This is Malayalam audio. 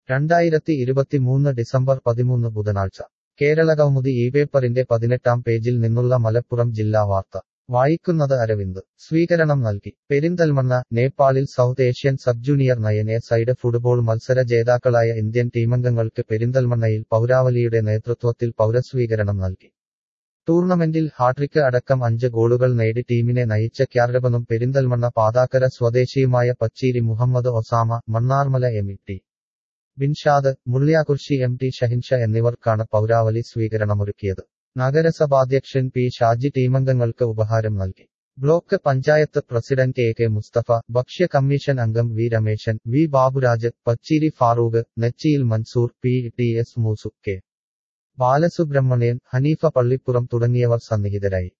രണ്ടായിരത്തി ഇരുപത്തിമൂന്ന് ഡിസംബർ പതിമൂന്ന് ബുധനാഴ്ച കേരളകൗമുദി ഈ പേപ്പറിന്റെ പതിനെട്ടാം പേജിൽ നിന്നുള്ള മലപ്പുറം ജില്ലാ വാർത്ത വായിക്കുന്നത് അരവിന്ദ് സ്വീകരണം നൽകി പെരിന്തൽമണ്ണ നേപ്പാളിൽ South Asian sub junior nine a side football മത്സര ജേതാക്കളായ ഇന്ത്യൻ ടീമംഗങ്ങൾക്ക് പെരിന്തൽമണ്ണയിൽ പൗരാവലിയുടെ നേതൃത്വത്തിൽ പൗരസ്വീകരണം നൽകി ടൂർണമെന്റിൽ ഹാട്രിക്ക് അടക്കം അഞ്ച് ഗോളുകൾ നേടി ടീമിനെ നയിച്ച ക്യാർഗബനും പെരിന്തൽമണ്ണ പാതാക്കര സ്വദേശിയുമായ Pacheeri Muhammad Osama Mannarmala M T Binshad Mulliyakurshi M T Shahinsha എന്നിവർക്കാണ് പൗരാവലി സ്വീകരണമൊരുക്കിയത് നഗരസഭാധ്യക്ഷൻ പി ഷാജി ടീമംഗങ്ങൾക്ക് ഉപഹാരം നൽകി block panchayat president A K Musthafa ഭക്ഷ്യ കമ്മീഷൻ അംഗം V Rameshan V Baburaj Pacheeri Farooq Nechiyil Mansoor P T S Moosu K Balasubramanian Haneefa Pallippuram തുടങ്ങിയവർ സന്നിഹിതരായി